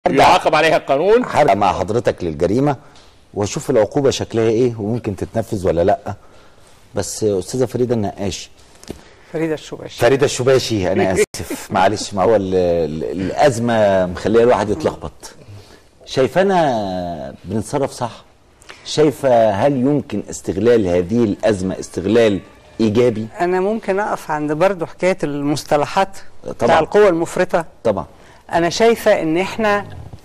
يعاقب عليها القانون هرجع مع حضرتك للجريمه واشوف العقوبه شكلها ايه وممكن تتنفذ ولا لا بس استاذه فريده النقاش فريده الشباشي فريده الشباشي انا اسف معلش ما هو ال- ال- الازمه مخليه الواحد يتلخبط شايفانا بنتصرف صح شايفه هل يمكن استغلال هذه الازمه استغلال ايجابي انا ممكن اقف عند برضو حكايه المصطلحات طبعاً. بتاع القوه المفرطه طبعا انا شايفه ان احنا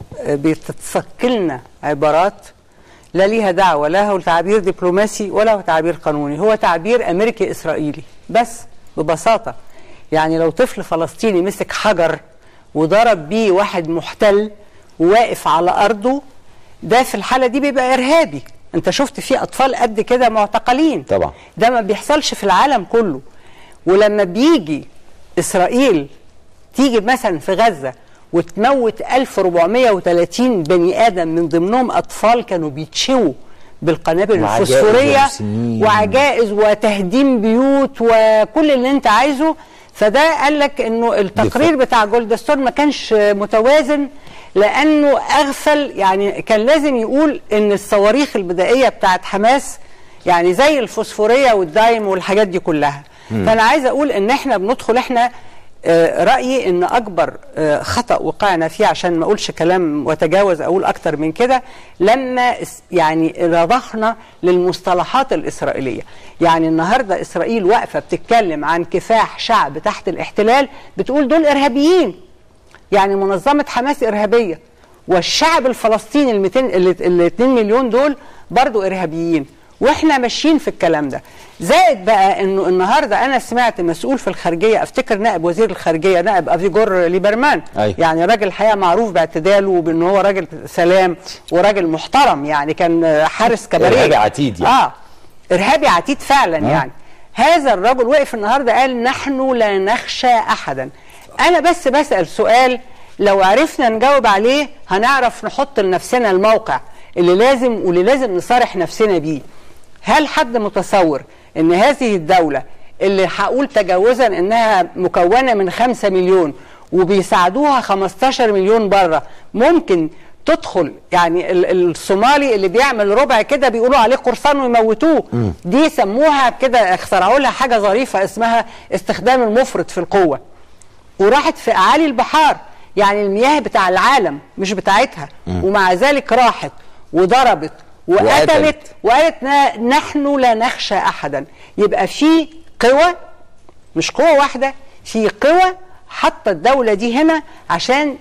بتتثقلنا عبارات لا ليها دعوه لا هو تعبير دبلوماسي ولا هو تعبير قانوني هو تعبير امريكي اسرائيلي بس ببساطه يعني لو طفل فلسطيني مسك حجر وضرب بيه واحد محتل وواقف على ارضه ده في الحاله دي بيبقى ارهابي انت شفت في اطفال قد كده معتقلين طبعا. ده ما بيحصلش في العالم كله ولما بيجي اسرائيل تيجي مثلا في غزه وتموت 1430 بني ادم من ضمنهم اطفال كانوا بيتشووا بالقنابل وعجائز الفوسفوريه ومسنين. وعجائز وتهديم بيوت وكل اللي انت عايزه فده قال لك انه التقرير بتاع جولدستون ما كانش متوازن لانه اغفل يعني كان لازم يقول ان الصواريخ البدائيه بتاعت حماس يعني زي الفوسفوريه والدايم والحاجات دي كلها فانا عايزه اقول ان احنا بندخل احنا آه، رايي ان اكبر آه، خطا وقعنا فيه عشان ما اقولش كلام واتجاوز اقول اكتر من كده لما اس- يعني رضخنا للمصطلحات الاسرائيليه يعني النهارده اسرائيل واقفه بتتكلم عن كفاح شعب تحت الاحتلال بتقول دول ارهابيين يعني منظمه حماس ارهابيه والشعب الفلسطيني ال 200 ال 2 مليون دول برضو ارهابيين واحنا ماشيين في الكلام ده زائد بقى انه النهارده انا سمعت مسؤول في الخارجيه افتكر نائب وزير الخارجيه نائب افيجور ليبرمان أيوة. يعني راجل الحقيقه معروف باعتداله وبان هو راجل سلام وراجل محترم يعني كان حارس كباريه إرهابي عتيد يعني. اه ارهابي عتيد فعلا آه. يعني هذا الرجل وقف النهارده قال نحن لا نخشى احدا انا بس بسال سؤال لو عرفنا نجاوب عليه هنعرف نحط لنفسنا الموقع اللي لازم واللي لازم نصارح نفسنا بيه هل حد متصور ان هذه الدوله اللي هقول تجاوزا انها مكونه من خمسة مليون وبيساعدوها 15 مليون بره ممكن تدخل يعني ال- الصومالي اللي بيعمل ربع كده بيقولوا عليه قرصان ويموتوه دي سموها كده اخترعوا لها حاجه ظريفه اسمها استخدام المفرط في القوه وراحت في اعالي البحار يعني المياه بتاع العالم مش بتاعتها ومع ذلك راحت وضربت وقتلت. وقتلت وقالت نا- نحن لا نخشى احدا يبقى في قوى مش قوه واحده في قوى حاطه الدوله دي هنا عشان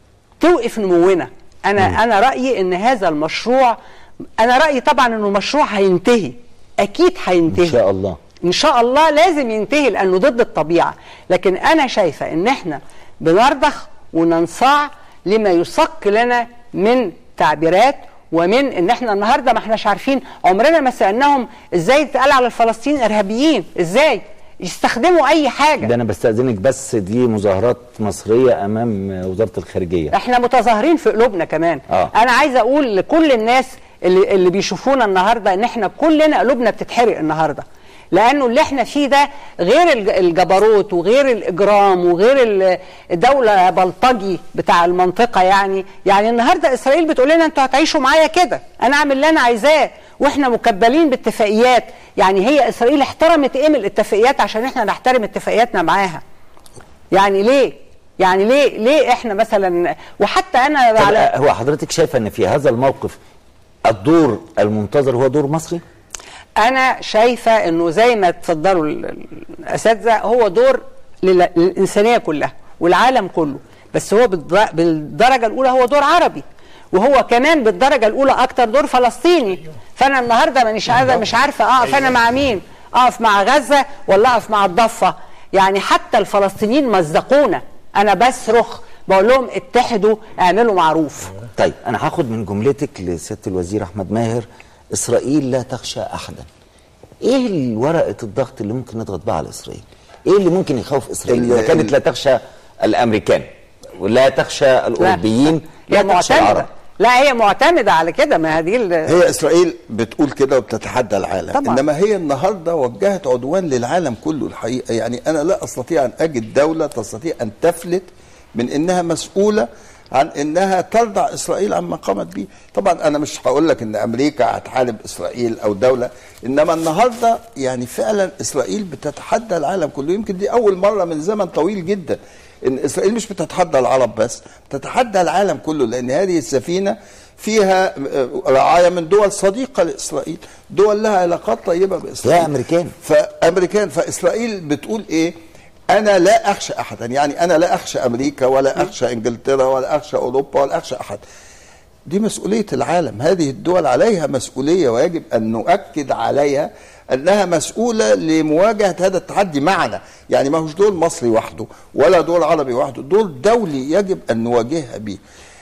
توقف نمونا انا انا رايي ان هذا المشروع انا رايي طبعا انه مشروع هينتهي اكيد هينتهي ان شاء الله ان شاء الله لازم ينتهي لانه ضد الطبيعه لكن انا شايفه ان احنا بنرضخ وننصاع لما يصك لنا من تعبيرات ومن ان احنا النهارده ما احناش عارفين عمرنا ما سالناهم ازاي يتقال على الفلسطينيين ارهابيين ازاي يستخدموا اي حاجه ده انا بستاذنك بس دي مظاهرات مصريه امام وزاره الخارجيه احنا متظاهرين في قلوبنا كمان آه. انا عايزه اقول لكل الناس اللي, اللي بيشوفونا النهارده ان احنا كلنا قلوبنا بتتحرق النهارده لانه اللي احنا فيه ده غير الج- الجبروت وغير الاجرام وغير ال- الدوله بلطجي بتاع المنطقه يعني يعني النهارده اسرائيل بتقول لنا انتوا هتعيشوا معايا كده انا اعمل اللي انا عايزاه واحنا مكبلين باتفاقيات يعني هي اسرائيل احترمت ايه من الاتفاقيات عشان احنا نحترم اتفاقياتنا معاها يعني ليه يعني ليه ليه احنا مثلا وحتى انا طب على آه، هو حضرتك شايفه ان في هذا الموقف الدور المنتظر هو دور مصري انا شايفه انه زي ما اتفضلوا ال- ال- الاساتذه هو دور لل- للانسانيه كلها والعالم كله بس هو بالد- بالدرجه الاولى هو دور عربي وهو كمان بالدرجه الاولى اكتر دور فلسطيني فانا النهارده مانيش عارفه مش عارفه اقف انا مع مين اقف مع غزه ولا اقف مع الضفه يعني حتى الفلسطينيين مزقونا انا بصرخ بقول لهم اتحدوا اعملوا معروف طيب انا هاخد من جملتك لسياده الوزير احمد ماهر اسرائيل لا تخشى احدا ايه ورقه الضغط اللي ممكن نضغط بها على اسرائيل ايه اللي ممكن يخوف اسرائيل ال- اذا كانت ال- لا تخشى الامريكان ولا تخشى الاوروبيين لا لا تخشى معتمده العرب لا هي معتمده على كده ما هذه ال- هي اسرائيل بتقول كده وبتتحدى العالم طبعا. انما هي النهارده وجهت عدوان للعالم كله الحقيقه يعني انا لا استطيع ان اجد دوله تستطيع ان تفلت من انها مسؤوله عن انها ترضع اسرائيل عما قامت به طبعا انا مش هقول لك ان امريكا هتحارب اسرائيل او دوله انما النهارده يعني فعلا اسرائيل بتتحدى العالم كله يمكن دي اول مره من زمن طويل جدا ان اسرائيل مش بتتحدى العرب بس بتتحدى العالم كله لان هذه السفينه فيها رعايه من دول صديقه لاسرائيل دول لها علاقات طيبه باسرائيل لا امريكان فامريكان فاسرائيل بتقول ايه انا لا اخشى احدا يعني انا لا اخشى امريكا ولا اخشى انجلترا ولا اخشى اوروبا ولا اخشى احد دي مسؤوليه العالم هذه الدول عليها مسؤوليه ويجب ان نؤكد عليها انها مسؤوله لمواجهه هذا التحدي معنا يعني ما هوش دول مصري وحده ولا دول عربي وحده دول دولي يجب ان نواجهها به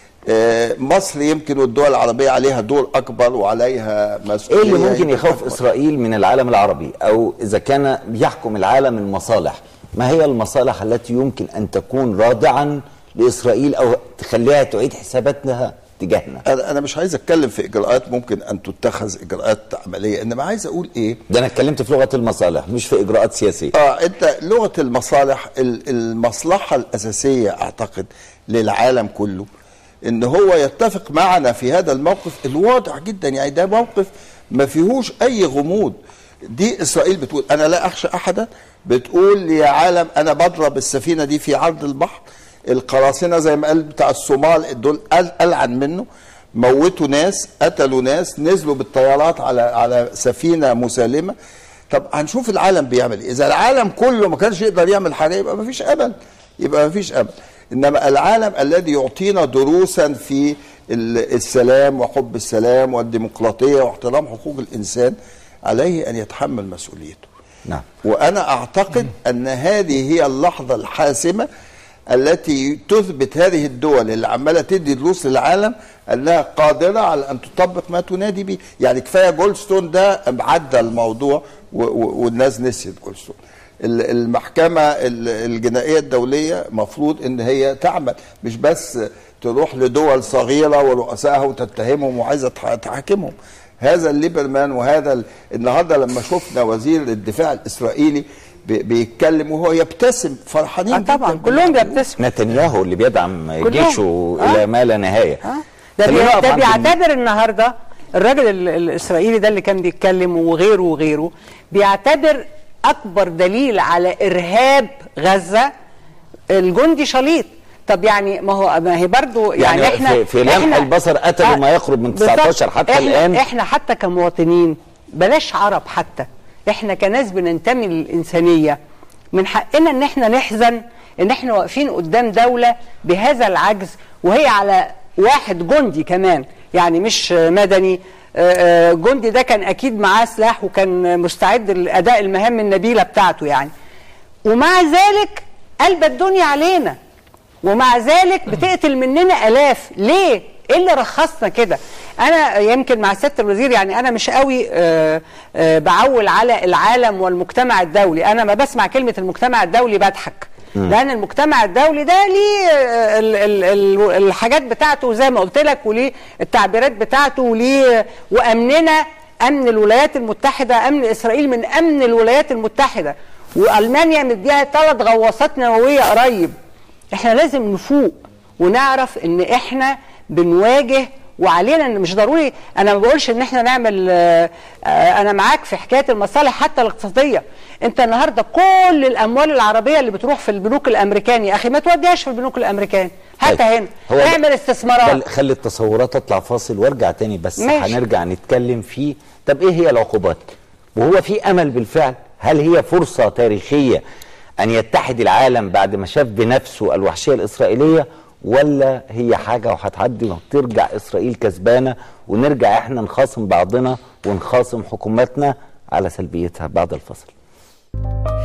آه، مصر يمكن والدول العربيه عليها دور اكبر وعليها ايه مسؤوليه اللي ممكن يمكن يخوف أكبر. اسرائيل من العالم العربي او اذا كان يحكم العالم المصالح ما هي المصالح التي يمكن ان تكون رادعا لاسرائيل او تخليها تعيد حساباتها تجاهنا انا انا مش عايز اتكلم في اجراءات ممكن ان تتخذ اجراءات عمليه انما عايز اقول ايه ده انا اتكلمت في لغه المصالح مش في اجراءات سياسيه اه انت لغه المصالح ال- المصلحه الاساسيه اعتقد للعالم كله ان هو يتفق معنا في هذا الموقف الواضح جدا يعني ده موقف ما فيهوش اي غموض دي اسرائيل بتقول انا لا اخشى احدا بتقول يا عالم انا بضرب السفينه دي في عرض البحر القراصنه زي ما قال بتاع الصومال دول قل- العن منه موتوا ناس قتلوا ناس نزلوا بالطيارات على على سفينه مسالمه طب هنشوف العالم بيعمل ايه اذا العالم كله ما كانش يقدر يعمل حاجه يبقى ما فيش امل يبقى ما فيش امل انما العالم الذي يعطينا دروسا في ال- السلام وحب السلام والديمقراطيه واحترام حقوق الانسان عليه ان يتحمل مسؤوليته نعم وانا اعتقد ان هذه هي اللحظه الحاسمه التي تثبت هذه الدول اللي عماله تدي دروس للعالم انها قادره على ان تطبق ما تنادي به، يعني كفايه جولدستون ده عدى الموضوع و- و- والناس نسيت جولدستون. ال- المحكمه ال- الجنائيه الدوليه مفروض ان هي تعمل مش بس تروح لدول صغيره ورؤسائها وتتهمهم وعايزه تح- تحاكمهم. هذا الليبرمان وهذا ال- النهارده لما شفنا وزير الدفاع الاسرائيلي بي- بيتكلم وهو يبتسم فرحانين آه طبعا جداً كلهم باللي بيبتسموا نتنياهو اللي بيدعم كلهم. جيشه آه. الى ما لا نهايه آه. ده, بي... خلينا نقف ده عند الم- بيعتبر النهارده الراجل ال- الاسرائيلي ده اللي كان بيتكلم وغيره وغيره بيعتبر اكبر دليل على ارهاب غزه الجندي شليط طب يعني ما هو ما هي برضه يعني, يعني احنا في- في لمح إحنا- البصر قتلوا ما يقرب من بالظبط. 19 حتى إحنا الآن. احنا حتى كمواطنين بلاش عرب حتى احنا كناس بننتمي للانسانيه من حقنا ان احنا نحزن ان احنا واقفين قدام دوله بهذا العجز وهي على واحد جندي كمان يعني مش مدني آه، آه، جندي ده كان اكيد معاه سلاح وكان مستعد لاداء المهام النبيله بتاعته يعني ومع ذلك قلب الدنيا علينا ومع ذلك بتقتل مننا الاف ليه ايه اللي رخصنا كده انا يمكن مع سياده الوزير يعني انا مش قوي آه، آه، بعول على العالم والمجتمع الدولي انا ما بسمع كلمه المجتمع الدولي بضحك لان المجتمع الدولي ده ليه آه، ال- ال- ال- الحاجات بتاعته زي ما قلت لك وليه التعبيرات بتاعته وليه وامننا امن الولايات المتحده امن اسرائيل من امن الولايات المتحده والمانيا مديها ثلاث غواصات نوويه قريب احنا لازم نفوق ونعرف ان احنا بنواجه وعلينا ان مش ضروري انا ما بقولش ان احنا نعمل آه، آه، انا معاك في حكايه المصالح حتى الاقتصاديه انت النهارده كل الاموال العربيه اللي بتروح في البنوك الامريكاني يا اخي ما توديهاش في البنوك الامريكاني حتى طيب، هنا هو ده- اعمل استثمارات خل- خلي التصورات تطلع فاصل وارجع تاني بس ماشي. هنرجع نتكلم فيه طب ايه هي العقوبات وهو في امل بالفعل هل هي فرصه تاريخيه ان يتحد العالم بعد ما شاف بنفسه الوحشيه الاسرائيليه ولا هي حاجه وهتعدي وترجع اسرائيل كسبانه ونرجع احنا نخاصم بعضنا ونخاصم حكوماتنا على سلبيتها بعد الفصل